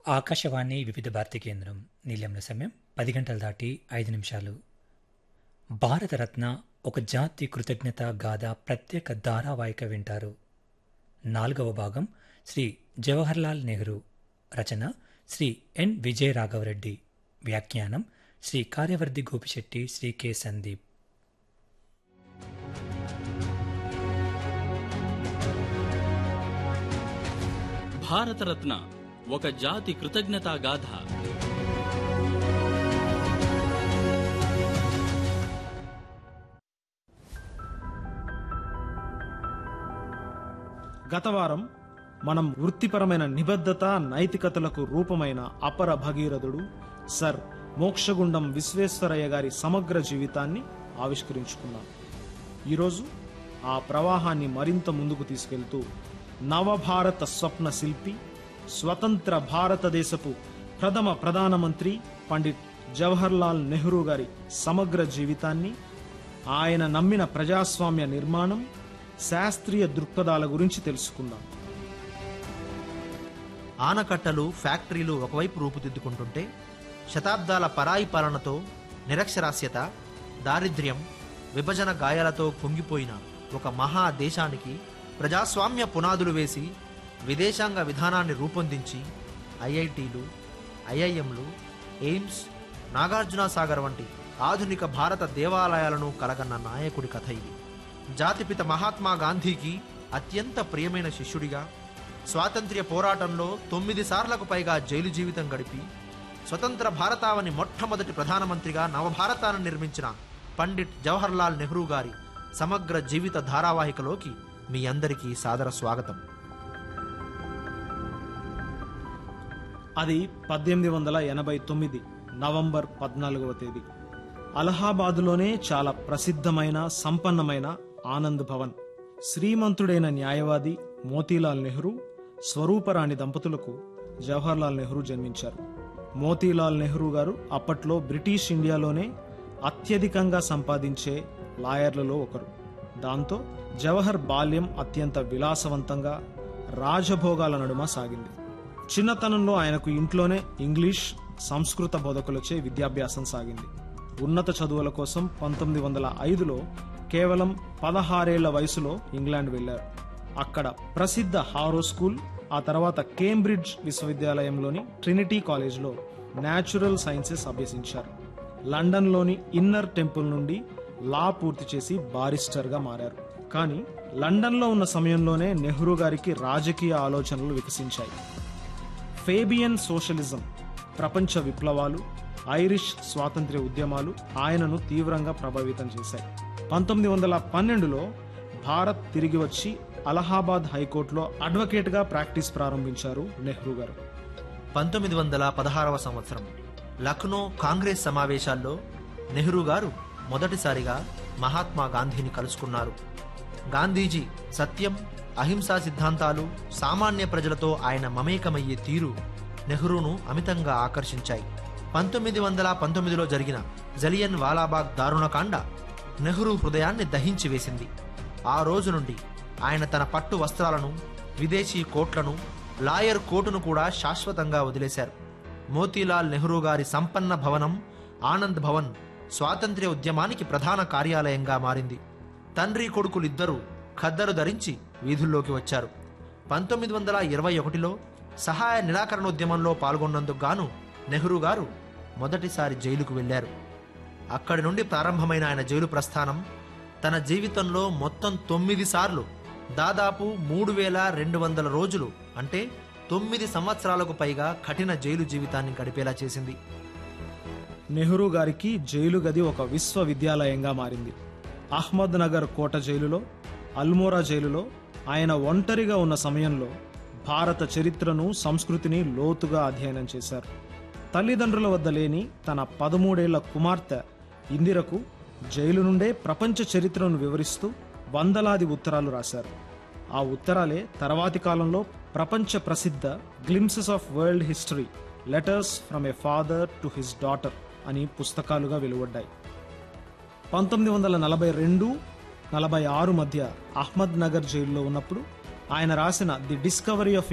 ఆకాశవాణి వివిధ భారతి కేంద్రం నీలెంల సమయం పది గంటలు దాటి ఐదు నిమిషాలు భారతరత్న ఒక జాతి కృతజ్ఞత గాథ ప్రత్యేక ధారావాహిక వింటారు నాలుగవ భాగం శ్రీ జవహర్లాల్ నెహ్రూ రచన శ్రీ ఎన్ విజయ రాఘవరెడ్డి వ్యాఖ్యానం శ్రీ కార్యవర్ధి గోపిశెట్టి శ్రీ కె సందీప్ భారతరత్న ఒక జాతి కృతజ్ఞతా గాథ గత వారం మనం వృత్తిపరమైన నిబద్ధత నైతికతలకు రూపమైన అపర భగీరథుడు సర్ మోక్షగుండం విశ్వేశ్వరయ్య గారి సమగ్ర జీవితాన్ని ఆవిష్కరించుకున్నాం ఈరోజు ఆ ప్రవాహాన్ని మరింత ముందుకు తీసుకెళ్తూ నవభారత స్వప్న శిల్పి స్వతంత్ర భారతదేశపు ప్రథమ ప్రధానమంత్రి పండిట్ జవహర్లాల్ నెహ్రూ గారి సమగ్ర జీవితాన్ని ఆయన నమ్మిన ప్రజాస్వామ్య నిర్మాణం శాస్త్రీయ దృక్పథాల గురించి తెలుసుకుందాం ఆనకట్టలు ఫ్యాక్టరీలు ఒకవైపు రూపుదిద్దుకుంటుంటే శతాబ్దాల పరాయి పాలనతో నిరక్షరాస్యత దారిద్ర్యం విభజన గాయాలతో కుంగిపోయిన ఒక మహా దేశానికి ప్రజాస్వామ్య పునాదులు వేసి విదేశాంగ విధానాన్ని రూపొందించి ఐఐటీలు ఐఐఎంలు ఎయిమ్స్ నాగార్జున సాగర్ వంటి ఆధునిక భారత దేవాలయాలను కలగన్న నాయకుడి కథ ఇది జాతిపిత మహాత్మా గాంధీకి అత్యంత ప్రియమైన శిష్యుడిగా స్వాతంత్ర్య పోరాటంలో తొమ్మిది సార్లకు పైగా జైలు జీవితం గడిపి స్వతంత్ర భారతావని మొట్టమొదటి ప్రధానమంత్రిగా నవభారతాన్ని నిర్మించిన పండిట్ జవహర్లాల్ నెహ్రూ గారి సమగ్ర జీవిత ధారావాహికలోకి మీ అందరికీ సాదర స్వాగతం అది పద్దెనిమిది వందల ఎనభై తొమ్మిది నవంబర్ పద్నాలుగవ తేదీ అలహాబాదులోనే చాలా ప్రసిద్ధమైన సంపన్నమైన ఆనంద్ భవన్ శ్రీమంతుడైన న్యాయవాది మోతీలాల్ నెహ్రూ స్వరూపరాణి దంపతులకు జవహర్లాల్ నెహ్రూ జన్మించారు మోతీలాల్ నెహ్రూ గారు అప్పట్లో బ్రిటిష్ ఇండియాలోనే అత్యధికంగా సంపాదించే లాయర్లలో ఒకరు దాంతో జవహర్ బాల్యం అత్యంత విలాసవంతంగా రాజభోగాల నడుమ సాగింది చిన్నతనంలో ఆయనకు ఇంట్లోనే ఇంగ్లీష్ సంస్కృత బోధకులచే విద్యాభ్యాసం సాగింది ఉన్నత చదువుల కోసం పంతొమ్మిది వందల ఐదులో కేవలం పదహారేళ్ల వయసులో ఇంగ్లాండ్ వెళ్లారు అక్కడ ప్రసిద్ధ హారో స్కూల్ ఆ తర్వాత కేంబ్రిడ్జ్ విశ్వవిద్యాలయంలోని ట్రినిటీ కాలేజ్లో న్యాచురల్ సైన్సెస్ అభ్యసించారు లండన్లోని ఇన్నర్ టెంపుల్ నుండి లా పూర్తి చేసి బారిస్టర్గా మారారు కానీ లండన్లో ఉన్న సమయంలోనే నెహ్రూ గారికి రాజకీయ ఆలోచనలు వికసించాయి ఫేబియన్ సోషలిజం ప్రపంచ విప్లవాలు ఐరిష్ స్వాతంత్ర్య ఉద్యమాలు ఆయనను తీవ్రంగా ప్రభావితం చేశాయి పంతొమ్మిది వందల పన్నెండులో భారత్ తిరిగి వచ్చి అలహాబాద్ హైకోర్టులో అడ్వకేట్గా ప్రాక్టీస్ ప్రారంభించారు నెహ్రూ గారు పంతొమ్మిది వందల పదహారవ సంవత్సరం లక్నో కాంగ్రెస్ సమావేశాల్లో నెహ్రూ గారు మొదటిసారిగా మహాత్మా గాంధీని కలుసుకున్నారు గాంధీజీ సత్యం అహింసా సిద్ధాంతాలు సామాన్య ప్రజలతో ఆయన మమేకమయ్యే తీరు నెహ్రూను అమితంగా ఆకర్షించాయి పంతొమ్మిది వందల పంతొమ్మిదిలో జరిగిన జలియన్ వాలాబాగ్ దారుణకాండ నెహ్రూ హృదయాన్ని దహించి వేసింది ఆ రోజు నుండి ఆయన తన పట్టు వస్త్రాలను విదేశీ కోట్లను లాయర్ కోటును కూడా శాశ్వతంగా వదిలేశారు మోతీలాల్ నెహ్రూ గారి సంపన్న భవనం ఆనంద్ భవన్ స్వాతంత్ర్య ఉద్యమానికి ప్రధాన కార్యాలయంగా మారింది తండ్రి కొడుకులిద్దరూ ఖద్దరు ధరించి వీధుల్లోకి వచ్చారు పంతొమ్మిది వందల ఇరవై ఒకటిలో సహాయ నిరాకరణ ఉద్యమంలో పాల్గొన్నందుకు గాను నెహ్రూ గారు మొదటిసారి జైలుకు వెళ్లారు అక్కడి నుండి ప్రారంభమైన ఆయన జైలు ప్రస్థానం తన జీవితంలో మొత్తం తొమ్మిది సార్లు దాదాపు మూడు వేల రెండు వందల రోజులు అంటే తొమ్మిది సంవత్సరాలకు పైగా కఠిన జైలు జీవితాన్ని గడిపేలా చేసింది నెహ్రూ గారికి జైలు గది ఒక విశ్వవిద్యాలయంగా మారింది అహ్మద్ నగర్ కోట జైలులో అల్మోరా జైలులో ఆయన ఒంటరిగా ఉన్న సమయంలో భారత చరిత్రను సంస్కృతిని లోతుగా అధ్యయనం చేశారు తల్లిదండ్రుల వద్ద లేని తన పదమూడేళ్ల కుమార్తె ఇందిరకు జైలు నుండే ప్రపంచ చరిత్రను వివరిస్తూ వందలాది ఉత్తరాలు రాశారు ఆ ఉత్తరాలే తర్వాతి కాలంలో ప్రపంచ ప్రసిద్ధ Glimpses of World History Letters from a Father to His Daughter అని పుస్తకాలుగా వెలువడ్డాయి పంతొమ్మిది వందల నలభై రెండు నలభై ఆరు మధ్య అహ్మద్ నగర్ జైల్లో ఉన్నప్పుడు ఆయన రాసిన ది డిస్కవరీ ఆఫ్